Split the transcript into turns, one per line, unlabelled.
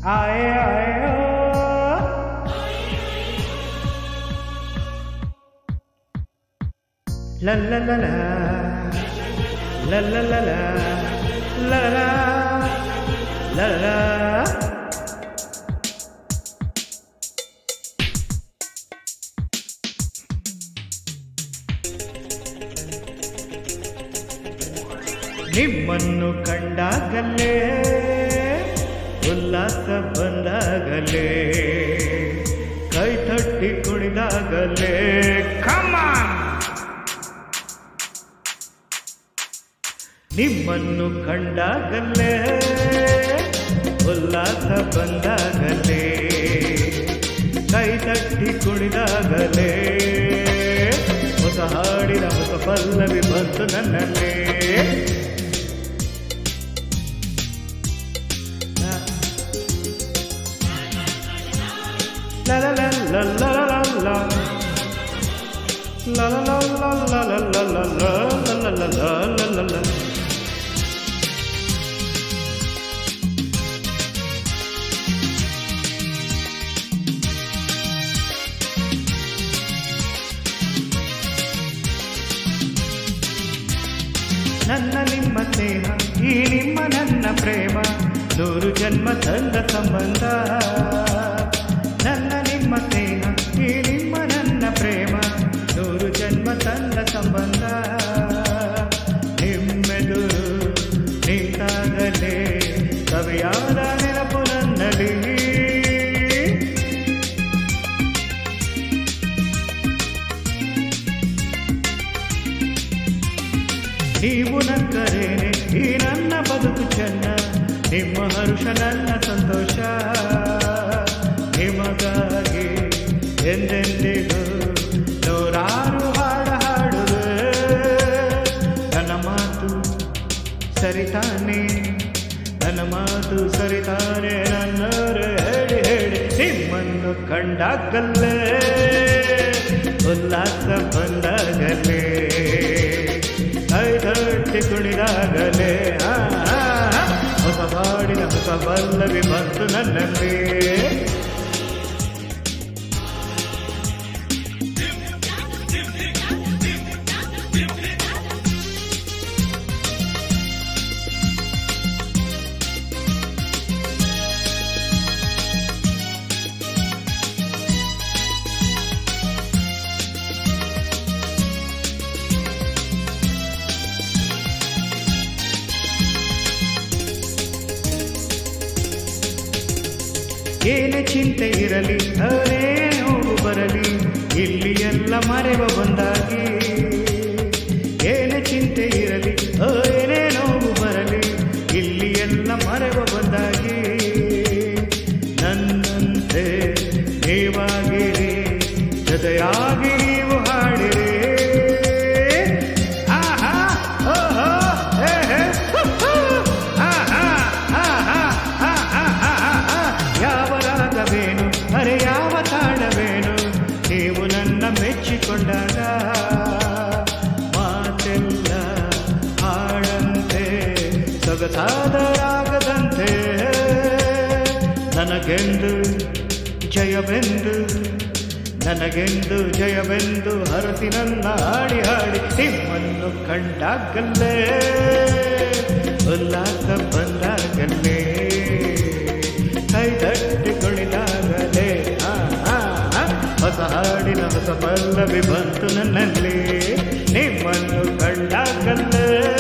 ಆಯೆ ಆಯೋ ಲಲ್ಲಲಲ ಲಲ್ಲಲಲ ಲಲ ಲಲ ನಿಮ್ಮನ್ನು ಕಂಡಾಗಲೇ ಉಲ್ಲಾಸ ಬಂದಾಗಲೇ ಕೈ ತಟ್ಟಿ ಕುಣಿದಾಗಲೇ ಕಮಾನ್ ನಿಮ್ಮನ್ನು ಕಂಡಾಗಲೇ ಉಲ್ಲಾಸ ಬಂದಾಗಲೇ ಕೈ ತಟ್ಟಿ ಕುಣಿದಾಗಲೇ ಹೊಸ ಹಾಡಿನ ಹೊಸ ಪಲ್ಲವಿ ಬಂತು ನನ್ನಲ್ಲೇ La la la la la la la la. La la la la la la la la la la la la la la la. ನನ್ನ ನಿಮ್ಮ ಸ್ನೇಹ ಈ ನಿಮ್ಮ ನನ್ನ ಪ್ರೇಮ ನೂರು ಜನ್ಮ ತಂದ ಸಂಬಂಧ ನನ್ನ ನಿಮ್ಮ ಸ್ನೇಹ ಈ ನಿಮ್ಮ ನನ್ನ ಪ್ರೇಮ ನೂರು ಜನ್ಮ ತಂದ ಸಂಬಂಧ ನಿಮ್ಮೆದುರು ನಿಂತಾಗಲೇ ಕವಿಯಾದ ನೆನಪು ನನ್ನಲ್ಲಿ ನೀವು ನಕ್ಕರೇನೆ ಈ ನನ್ನ ಬದುಕು ಚೆನ್ನ ನಿಮ್ಮ ಹರುಷ ನನ್ನ ಸಂತೋಷ ನಿಮಗಾಗಿ ಎಂದೆಂದಿಗೂ ನೂರಾರು ಹಾಡ ಹಾಡುವೆ ನನ್ನ ಮಾತು ಸರಿತಾನೆ ನನ್ನ ಮಾತು ಸರಿತಾನೆ ನನ್ನರು ಹೇಳಿ ಹೇಳಿ ನಿಮ್ಮನ್ನು ಕಂಡಾಗಲ್ಲೇ ಉಲ್ಲಾಸ ಬಂದಾಗಲೇ ಕೈ ತಟ್ಟಿ ಕುಣಿದಾಗಲೇ ಆ, ಆ, ಆ, ಹೊಸ ಹಾಡಿನ ಹೊಸ ಪಲ್ಲವಿ ಬಂತು ನನ್ನಲ್ಲಿ ಏನೇ ಚಿಂತೆ ಇರಲಿ ಅರೇ ನೋವು ಬರಲಿ ಇಲ್ಲಿ ಎಲ್ಲ ಮರೆವ ಬಂದಾಗಿ ಏನೇ ಚಿಂತೆ ಇರಲಿ ಏನೇ ನೋವು ಬರಲಿ ಇಲ್ಲಿ ಎಲ್ಲ ಮರೆವ ಬಂದಾಗಿ ನನ್ನಂತೆ ನೀವಾಗಿರಿ ಜೊತೆಯಾಗಿ ನೀವು ಹಾಡಿರಿ ಆಹಾ ಓಹೋ ಹೇ ಹೇ ಹು, ಹು. ಆಹಾ ಆಹಾ ಆಹಾ ಆಹಾ ಯಾವ ರಾಗವೇನು ಅರೆ ಯಾವ ತಾಳವೇನು ನೀವು ನನ್ನ ಮೆಚ್ಚಿಕೊಂಡಾಗ ಮಾತೆಲ್ಲ ಹಾಡಂತೆ ಸೊಗಸಾದ ರಾಗದಂತೆ ನನಗೆಂದು ಜಯವೆಂದು ನನಗೆಂದು ಜಯವೆಂದು ಹರಸಿ ನನ್ನ ಹಾಡಿ ಹಾಡಿ ನಿಮ್ಮನ್ನು ಕಂಡಾಗಲ್ಲೇ ಉಲ್ಲಾಸ ಬಂದಾಗಲ್ಲೇ ಕೈ ತಟ್ಟಿ ಕುಣಿದಾಗಲೇ ಆ, ಆ, ಆ, ಹೊಸ ಹಾಡಿನ ಹೊಸ ಪಲ್ಲವಿ ಬಂತು ನನ್ನಲ್ಲಿ ನಿಮ್ಮನ್ನು ಕಂಡಾಗಲ್ಲೇ